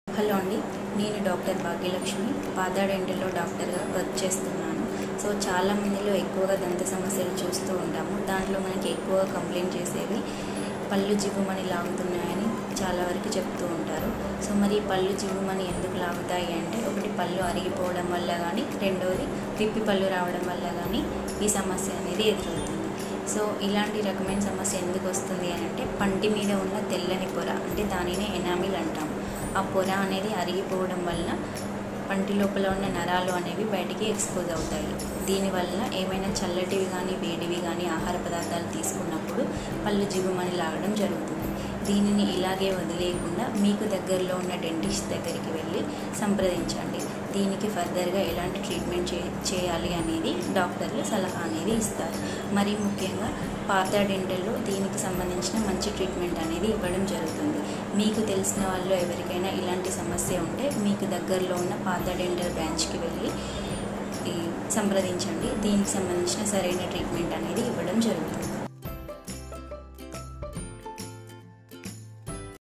hello అండి నేను doctor Bhagyalakshmi పాదా డెంటల్లో డాక్టర్గా వర్క్ చేస్తున్నాను సో చాలా మందిలో ఎక్కువగా దంత సమస్యలు చూస్తూ ఉంటాము దాంట్లో మనకి ఎక్కువగా కంప్లైంట్ చేసేవి పళ్ళు జివ్వుమని లాగుతున్నాయని చాలా వరకు చెప్తూ ఉంటారు సో మరి ఈ పళ్ళు జివ్వుమని ఎందుకు లాగుతాయి అంటే ఒకటి పళ్ళు అరిగిపోవడం వల్ల కానీ రెండవది పిప్పి పళ్ళు రావడం వల్ల కానీ ఈ సమస్య అనేది ఎదురవుతుంది సో ఇలాంటి రకమైన సమస్య ఎందుకు వస్తుంది అని అంటే పంటి మీద ఉన్న తెల్లని పొర అంటే దానినే ఎనామిల్ అంటాం ఆ పొర అనేది అరిగిపోవడం వలన పంటి లోపల ఉన్న నరాలు అనేవి బయటికి ఎక్స్పోజ్ అవుతాయి దీనివల్ల ఏమైనా చల్లటివి కానీ వేడివి కానీ ఆహార పదార్థాలు తీసుకున్నప్పుడు పళ్ళు జిగుమని లాగడం జరుగుతుంది దీనిని ఇలాగే వదిలేయకుండా మీకు దగ్గరలో ఉన్న డెంటిస్ట్ దగ్గరికి వెళ్ళి సంప్రదించండి దీనికి ఫర్దర్గా ఎలాంటి ట్రీట్మెంట్ చే చేయాలి అనేది డాక్టర్లు సలహా అనేది ఇస్తారు మరి ముఖ్యంగా పాత డెంటల్లో దీనికి సంబంధించిన మంచి ట్రీట్మెంట్ అనేది ఇవ్వడం జరుగుతుంది మీకు తెలిసిన వాళ్ళు ఎవరికైనా ఇలాంటి సమస్య ఉంటే మీకు దగ్గరలో ఉన్న పాత డెంటల్ బ్రాంచ్కి వెళ్ళి ఈ సంప్రదించండి దీనికి సంబంధించిన సరైన ట్రీట్మెంట్ అనేది ఇవ్వడం జరుగుతుంది